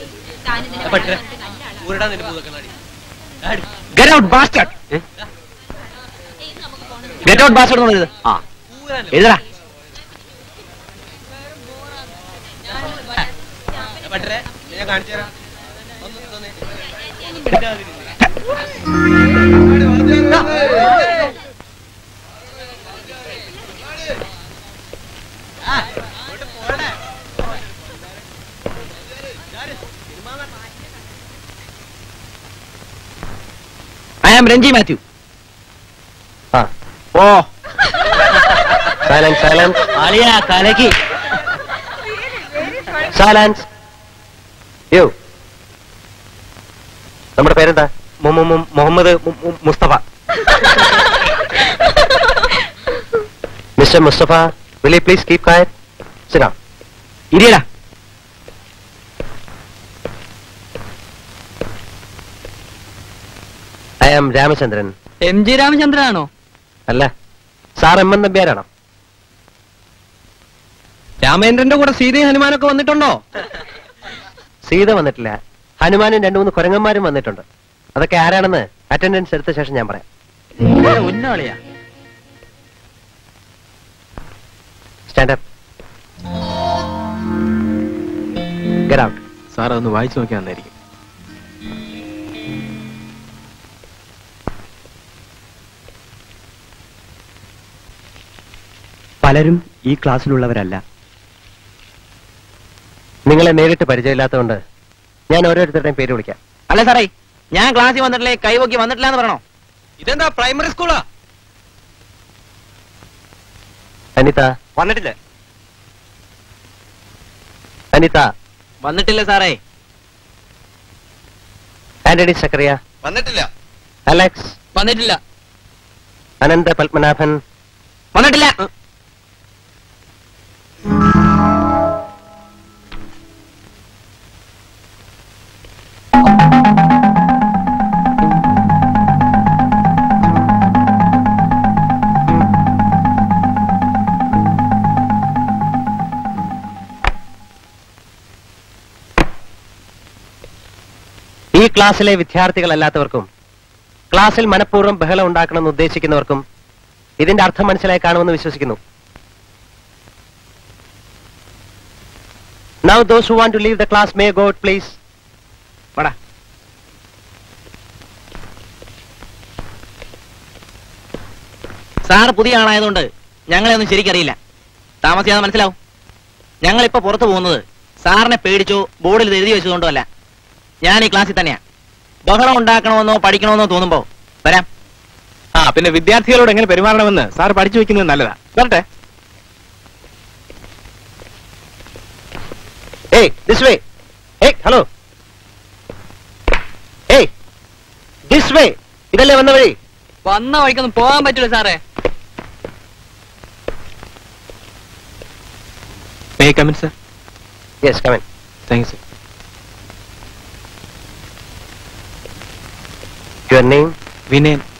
പറ്റേ ഊരിടാൻ നിന്റെ ഭൂതക്കണ്ണാടി get out bastard get out bastard എന്നുള്ളത് ആ എഴുതടാ പറ്റേ ഞാൻ കാണിച്ചു തരാം ഒന്ന് തന്നെ ഐ ആം രഞ്ജി മാത്യു ആ ഓ സൈലൻസ് സൈലൻസ് അളിയ കലക്കി സൈലൻസ് യോ നമ്മുടെ പേരെന്താ മു- മു- മു- മുഹമ്മദ് മു- മു- Mustafa mister Mustafa will you please keep കായർ സിനാ ഇരിയടാ I am Ramachandran M G രാമചന്ദ്രനാണോ അല്ല സാർ എം എൻ നമ്പ്യാരാണോ രാമേന്ദ്രന്റെ കൂടെ സീതയും ഹനുമാനൊക്കെ വന്നിട്ടുണ്ടോ സീത വന്നിട്ടില്ല ഹനുമാനും രണ്ടു മൂന്ന് കുരങ്ങന്മാരും വന്നിട്ടുണ്ട് അതൊക്കെ ആരാണെന്ന് അറ്റൻഡൻസ് എടുത്ത ശേഷം ഞാൻ പറയാം ഉന്നാളിയാ സ്റ്റാൻഡ് ഗെറ്റ് ഔട്ട് സാർ അതൊന്ന് വായിച്ചു നോക്കിയാൽ നന്നായിരിക്കും പലരും ഈ ക്ലാസ്സിലുള്ളവരല്ല നിങ്ങളെ നേരിട്ട് പരിചയമില്ലാത്തതുകൊണ്ട് ഞാൻ ഓരോരുത്തരുടെയും പേര് വിളിക്കാം അല്ല സാറേ ഞാൻ ക്ലാസ്സിൽ വന്നിട്ടില്ലേ കൈവക്കി വന്നിട്ടില്ല എന്ന് പറയണോ ഇതെന്താ പ്രൈമറി സ്കൂളാ അനിത വന്നിട്ടില്ല അനിത വന്നിട്ടില്ല സാറേ ആന്റണി സക്കറിയ വന്നിട്ടില്ല അലക്സ് വന്നിട്ടില്ല അനന്ത പത്മനാഭൻ വന്നിട്ടില്ല ഈ ക്ലാസ്സിലെ വിദ്യാർത്ഥികളല്ലാത്തവർക്കും ക്ലാസ്സിൽ മനഃപൂർവ്വം ബഹളം ഉണ്ടാക്കണമെന്ന് ഉദ്ദേശിക്കുന്നവർക്കും ഇതിന്റെ അർത്ഥം മനസ്സിലായി കാണുമെന്ന് വിശ്വസിക്കുന്നു now those who want to leave the class may God please വാടാ സാർ പുതിയ ആളായതുകൊണ്ട് ഞങ്ങളെ ഒന്നും ശരിക്കറിയില്ല താമസിയാതെ മനസ്സിലാവും ഞങ്ങൾ ഇപ്പൊ പുറത്തു പോകുന്നത് സാറിനെ പേടിച്ചോ ബോർഡിൽ ഇത് എഴുതി വെച്ചതുകൊണ്ടോ അല്ല ഞാൻ ഈ ക്ലാസ്സിൽ തന്നെയാ ബഹളം ഉണ്ടാക്കണമെന്നോ പഠിക്കണമെന്നോ തോന്നുമ്പോ വരാം ആ പിന്നെ വിദ്യാർത്ഥികളോട് എങ്ങനെ പെരുമാറണമെന്ന് സാർ പഠിച്ചു വെക്കുന്നത് നല്ലതാ വരട്ടെ ഏയ് ദിസ് വേ ഏയ് ഹലോ ഏയ് ദിസ് വേ ഇതല്ലേ വന്ന വഴി വന്ന വഴിക്കൊന്നും പോകാൻ പറ്റില്ല സാറേ may come in sir yes come on thank you sir your name Vinayan